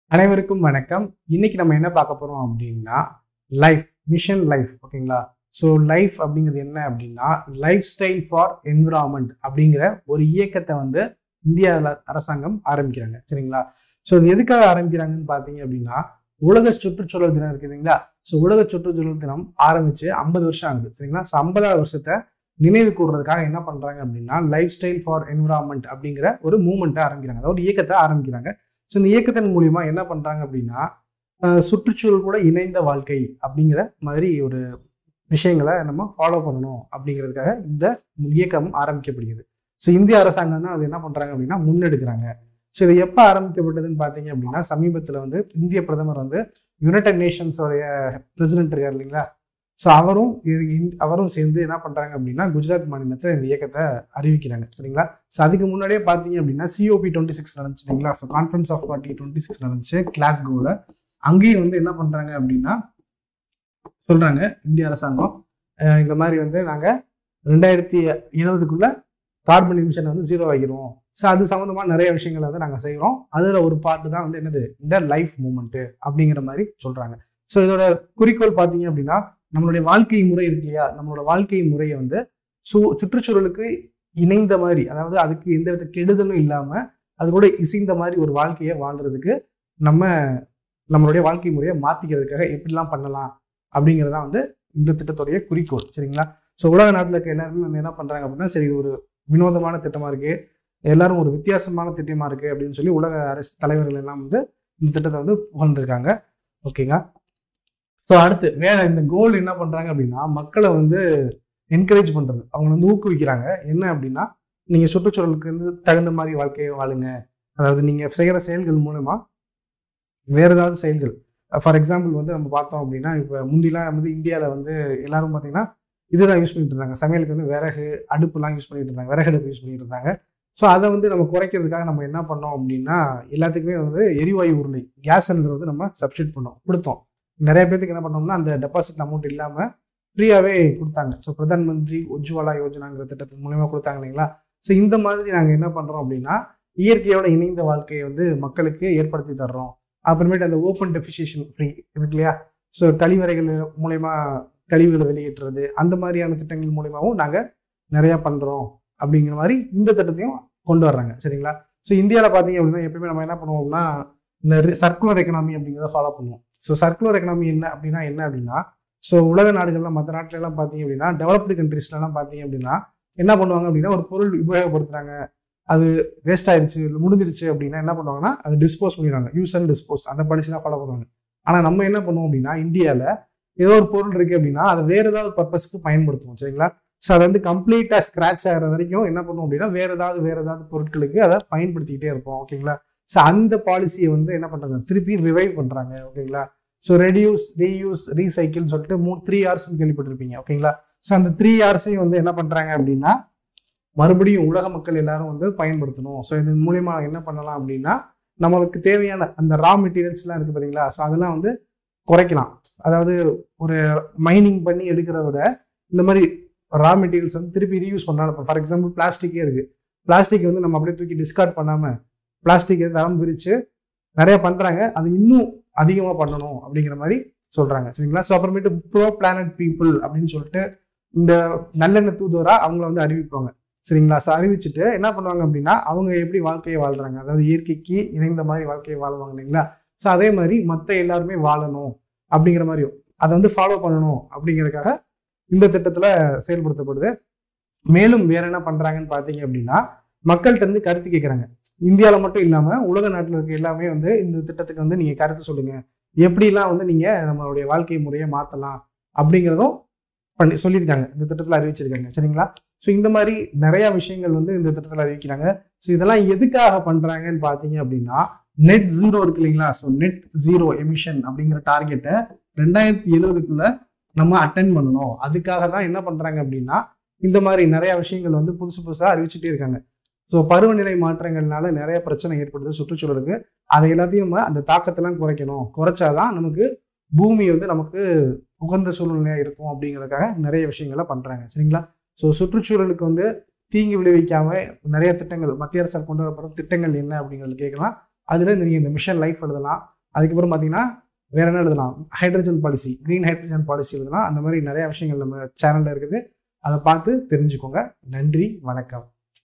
அனைவருக்கும் வணக்கம் இன்னைக்கு நம்ம என்ன பார்க்க போறோம் அப்படின்னா லைஃப் மிஷன் லைஃப் ஓகேங்களா ஸோ லைஃப் அப்படிங்கிறது என்ன அப்படின்னா லைஃப் ஸ்டைல் ஃபார் என்விரான்மெண்ட் அப்படிங்கிற ஒரு இயக்கத்தை வந்து இந்திய அல- அரசாங்கம் ஆரம்பிக்கிறாங்க சரிங்களா ஸோ இது எதுக்காக ஆரம்பிக்கிறாங்கன்னு பார்த்தீங்க அப்படின்னா உலக சுற்றுச்சூழல் தினம் இருக்கு இல்லைங்களா ஸோ உலக சுற்றுச்சூழல் தினம் ஆரம்பிச்சு ஐம்பது வருஷம் ஆகுது சரிங்களா ஸோ ஐம்பதாவது வருஷத்தை நினைவு கூறுறதுக்காக என்ன பண்றாங்க அப்படின்னா லைஃப் ஸ்டைல் ஃபார் என்விரான்மெண்ட் அப்படிங்கிற ஒரு மூமெண்ட்டை ஆரம்பிக்கிறாங்க அதாவது ஒரு இயக்கத்தை ஆரம்பிக்கிறாங்க ஸோ இந்த இயக்கத்தின் மூலியமா என்ன பண்றாங்க அப்படின்னா அஹ், சுற்றுச்சூழல் கூட இணைந்த வாழ்க்கை அப்படிங்கிற மாதிரி ஒரு விஷயங்களை நம்ம ஃபாலோ பண்ணணும் அப்படிங்கிறதுக்காக இந்த இயக்கம் ஆரம்பிக்கப்படுகிறது ஸோ இந்திய அரசாங்கம் தான் அது என்ன பண்றாங்க அப்படின்னா முன்னெடுக்கிறாங்க ஸோ இது எப்போ ஆரம்பிக்கப்பட்டதுன்னு பார்த்தீங்க அப்படின்னா சமீபத்தில் வந்து இந்திய பிரதமர் வந்து யுனைடெட் நேஷன்ஸோடைய பிரசிடென்ட் இருக்கார் இல்லைங்களா ஸோ அவரும் இது- இந்த- அவரும் சேர்ந்து என்ன பண்றாங்க அப்படின்னா குஜராத் மாநிலத்தில் இந்த இயக்கத்தை அறிவிக்கிறாங்க சரிங்களா ஸோ அதுக்கு முன்னாடியே பார்த்தீங்க அப்படின்னா சிஓபி டுவெண்ட்டி சிக்ஸ் நடந்துச்சு இல்லைங்களா so conference of party twenty six நடந்துச்சு கிளாஸ்கோவில் அங்கேயும் வந்து என்ன பண்ணுறாங்க அப்படின்னா சொல்கிறாங்க இந்திய அரசாங்கம் அஹ் இந்த மாதிரி வந்து நாங்கள் ரெண்டாயிரத்தி இருபதுக்குள்ள கார்பன் எமிஷன் வந்து ஜீரோ ஆகிடுவோம் ஸோ அது சம்மந்தமாக நிறைய விஷயங்களை வந்து நாங்கள் செய்கிறோம் அதில் ஒரு பார்ட்டு தான் வந்து என்னது இந்த லைஃப் மூமெண்ட்டு அப்படிங்கிற மாதிரி சொல்கிறாங்க ஸோ இதோட குறிக்கோள் பார்த்தீங்க அப்படின்னா நம்மளுடைய வாழ்க்கை முறை இருக்கு இல்லையா நம்மளோட வாழ்க்கை முறையை வந்து சு சுற்றுச்சூழலுக்கு இணைந்த மாதிரி அதாவது அதுக்கு எந்த வித கெடுதலும் இல்லாமல் அது கூட இசைந்த மாதிரி ஒரு வாழ்க்கையை வாழ்றதுக்கு நம்ம நம்மளுடைய வாழ்க்கை முறையை மாற்றிக்கிறதுக்காக எப்படிலாம் பண்ணலாம் அப்படிங்கிறதா வந்து இந்த திட்டத்துடைய குறிக்கோள் சரிங்களா ஸோ உலக நாட்டில் இருக்க எல்லாருமே வந்து என்ன பண்ணுறாங்க அப்படின்னா சரி இது ஒரு வினோதமான திட்டமாக இருக்கு எல்லாரும் ஒரு வித்தியாசமான திட்டமாக இருக்கு அப்படின்னு சொல்லி உலக அரசு தலைவர்கள் எல்லாம் வந்து இந்த திட்டத்தை வந்து புகழ்ந்திருக்காங்க ஓகேங்க ஸோ அடுத்து வேற இந்த கோல் என்ன பண்ணுறாங்க அப்படின்னா மக்களை வந்து என்கரேஜ் பண்ணுறது அவங்க வந்து ஊக்குவிக்கிறாங்க என்ன அப்படின்னா நீங்கள் சுற்றுச்சூழலுக்கு வந்து தகுந்த மாதிரி வாழ்க்கையை வாழுங்க அதாவது நீங்கள் செய்கிற செயல்கள் மூலமா வேற ஏதாவது செயல்கள் ஃபார் எக்ஸாம்பிள் வந்து நம்ம பார்த்தோம் அப்படின்னா இப்போ முந்திலாம் வந்து இந்தியாவில் வந்து எல்லாரும் பார்த்தீங்கன்னா இதுதான் யூஸ் பண்ணிட்டு இருந்தாங்க சமையலுக்கு வந்து விறகு அடுப்புலாம் யூஸ் பண்ணிட்டு இருந்தாங்க விறகு அடுப்பு யூஸ் பண்ணிட்டு இருந்தாங்க ஸோ அதை வந்து நம்ம குறைக்கிறதுக்காக நம்ம என்ன பண்ணோம் அப்படின்னா எல்லாத்துக்குமே வந்து எரிவாயு உருளை கேஸ் சிலிண்டர் வந்து நம்ம சப்ஸ்டியூட் பண்ணோம் கொடுத்தோம் நிறைய பேத்துக்கு என்ன பண்ணோம்னா அந்த டெபாசிட் அமௌண்ட் இல்லாமல் ஃப்ரீயாகவே கொடுத்தாங்க ஸோ பிரதான் மந்திரி உஜ்வாலா யோஜனாங்கிற திட்டத்தின் மூலயமா கொடுத்தாங்க இல்லைங்களா ஸோ இந்த மாதிரி நாங்கள் என்ன பண்ணுறோம் அப்படின்னா இயற்கையோட இணைந்த வாழ்க்கையை வந்து மக்களுக்கு ஏற்படுத்தி தர்றோம் அப்புறமேட்டு அந்த ஓப்பன் டெஃபிஷியேஷன் ஃப்ரீ இருக்கு இல்லையா ஸோ கழிவறைகள் மூலயமா கழிவுகளை வெளியேற்றுறது அந்த மாதிரியான திட்டங்கள் மூலயமாவும் நாங்கள் நிறையா பண்ணுறோம் அப்படிங்கிற மாதிரி இந்த திட்டத்தையும் கொண்டு வர்றாங்க சரிங்களா ஸோ இந்தியாவில் பார்த்தீங்க அப்படின்னா எப்பயுமே நம்ம என்ன பண்ணுவோம்னா இந்த சர்க்குலர் எக்கனாமி அப்படிங்கிறத ஃபாலோ பண்ணுவோம் ஸோ சர்க்குலர் எக்கனாமி என்ன அப்படின்னா என்ன அப்படின்னா ஸோ உலக நாடுகள்லாம் மற்ற நாட்டிலலாம் பார்த்தீங்க அப்படின்னா டெவலப்டு கண்ட்ரீஸ்லாம் பார்த்தீங்க அப்படின்னா என்ன பண்ணுவாங்க அப்படின்னா ஒரு பொருள் உபயோகப்படுத்துறாங்க அது வேஸ்ட் ஆயிடுச்சு இல்லை முடிஞ்சிருச்சு அப்படின்னா என்ன பண்ணுவாங்கன்னா அது டிஸ்போஸ் பண்ணிடுவாங்க யூஸ் அண்ட் டிஸ்போஸ் அந்த பாலிசி தான் ஃபாலோ பண்ணுவாங்க ஆனால் நம்ம என்ன பண்ணுவோம் அப்படின்னா இந்தியாவில் ஏதோ ஒரு பொருள் இருக்கு அப்படின்னா அதை வேற ஏதாவது பர்பஸ்க்கு பயன்படுத்துவோம் சரிங்களா ஸோ அதை வந்து கம்ப்ளீட்டாக ஸ்க்ராட்ச் ஆகிற வரைக்கும் என்ன பண்ணுவோம் அப்படின்னா வேற ஏதாவது வேற ஏதாவது பொருட்களுக்கு அதை பயன்படுத்திக்கிட்டே இருப்போம் ஓகேங்களா ஸோ அந்த பாலிசியை வந்து என்ன பண்றாங்க திருப்பி ரிவைவ் பண்றாங்க ஓகேங்களா ஸோ ரெடியூஸ் ரீயூஸ் ரீசைக்கிள்னு சொல்லிட்டு மூணு த்ரீ ஹார்ஸ்னு கேள்விப்பட்டிருப்பீங்க ஓகேங்களா ஸோ அந்த த்ரீ ஹார்ஸையும் வந்து என்ன பண்றாங்க அப்படின்னா மறுபடியும் உலக மக்கள் எல்லாரும் வந்து பயன்படுத்தணும் ஸோ இதன் மூலியமா என்ன பண்ணலாம் அப்படின்னா நம்மளுக்கு தேவையான அந்த ரா மெட்டீரியல்ஸ்லாம் இருக்கு பார்த்தீங்களா ஸோ அதெல்லாம் வந்து குறைக்கலாம் அதாவது ஒரு மைனிங் பண்ணி எடுக்கிறத விட இந்த மாதிரி ரா மெட்டீரியல்ஸ் வந்து திருப்பி ரீயூஸ் பண்ணலாம் இப்போ ஃபார் எக்ஸாம்பிள் பிளாஸ்டிக்கே இருக்கு பிளாஸ்டிக் வந்து நம்ம அப்படியே தூக்கி டிஸ்கார்ட் பண்ணாம பிளாஸ்டிக் தரம் பிரித்து நிறைய பண்றாங்க அது இன்னும் அதிகமாக பண்ணணும் அப்படிங்கிற மாதிரி சொல்றாங்க சரிங்களா ஸோ அப்புறமேட்டு ப்ரோ பிளானட் பீப்புள் அப்படின்னு சொல்லிட்டு இந்த நல்லெண்ணெய் தூதுவரா அவங்கள வந்து அறிவிப்பாங்க சரிங்களா ஸோ அறிவிச்சுட்டு என்ன பண்ணுவாங்க அப்படின்னா அவங்க எப்படி வாழ்க்கையை வாழ்றாங்க அதாவது இயற்கைக்கு இணைந்த மாதிரி வாழ்க்கையை வாழ்வாங்க இல்லைங்களா ஸோ அதே மாதிரி மற்ற எல்லாருமே வாழணும் அப்படிங்கிற மாதிரி அதை வந்து ஃபாலோ பண்ணணும் அப்படிங்கிறதுக்காக இந்த திட்டத்தில் செயல்படுத்தப்படுது மேலும் வேற என்ன பண்றாங்கன்னு பார்த்தீங்க அப்படின்னா மக்கள்கிட்ட இருந்து கருத்து கேட்குறாங்க இந்தியாவில் மட்டும் இல்லாமல் உலக நாட்டில் இருக்க எல்லாமே வந்து இந்த திட்டத்துக்கு வந்து நீங்கள் கருத்து சொல்லுங்க எப்படிலாம் வந்து நீங்கள் நம்மளுடைய வாழ்க்கை முறையை மாற்றலாம் அப்படிங்கிறதும் பண்ணி சொல்லியிருக்காங்க இந்த திட்டத்தில் அறிவிச்சிருக்காங்க சரிங்களா ஸோ இந்த மாதிரி நிறைய விஷயங்கள் வந்து இந்த திட்டத்தில் அறிவிக்கிறாங்க ஸோ இதெல்லாம் எதுக்காக பண்ணுறாங்கன்னு பார்த்தீங்க அப்படின்னா நெட் ஜீரோ இருக்கு இல்லைங்களா ஸோ நெட் ஜீரோ எமிஷன் அப்படிங்கிற டார்கெட்டை ரெண்டாயிரத்தி எழுபதுக்குள்ள நம்ம அட்டன் பண்ணணும் அதுக்காக தான் என்ன பண்ணுறாங்க அப்படின்னா இந்த மாதிரி நிறைய விஷயங்கள் வந்து புதுசு புதுசாக அறிவிச்சுட்டே இருக்காங்க ஸோ பருவநிலை மாற்றங்கள்னால நிறைய பிரச்சனை ஏற்படுது சுற்றுச்சூழலுக்கு அதை எல்லாத்தையும் நம்ம அந்த தாக்கத்தெல்லாம் குறைக்கணும் குறைச்சாதான் நமக்கு பூமி வந்து நமக்கு உகந்த சூழ்நிலையாக இருக்கும் அப்படிங்கிறதுக்காக நிறைய விஷயங்களை பண்ணுறாங்க சரிங்களா ஸோ சுற்றுச்சூழலுக்கு வந்து தீங்கு விளைவிக்காம நிறைய திட்டங்கள் மத்திய அரசால் கொண்டு வரப்படும் திட்டங்கள் என்ன அப்படிங்கிறது கேட்கலாம் அதில் நீங்கள் இந்த மிஷன் லைஃப் எழுதலாம் அதுக்கப்புறம் பார்த்தீங்கன்னா வேற என்ன எழுதலாம் hydrogen policy green hydrogen policy எழுதலாம் அந்த மாதிரி நிறைய விஷயங்கள் நம்ம சேனலில் இருக்குது அதை பார்த்து தெரிஞ்சுக்கோங்க நன்றி வணக்கம்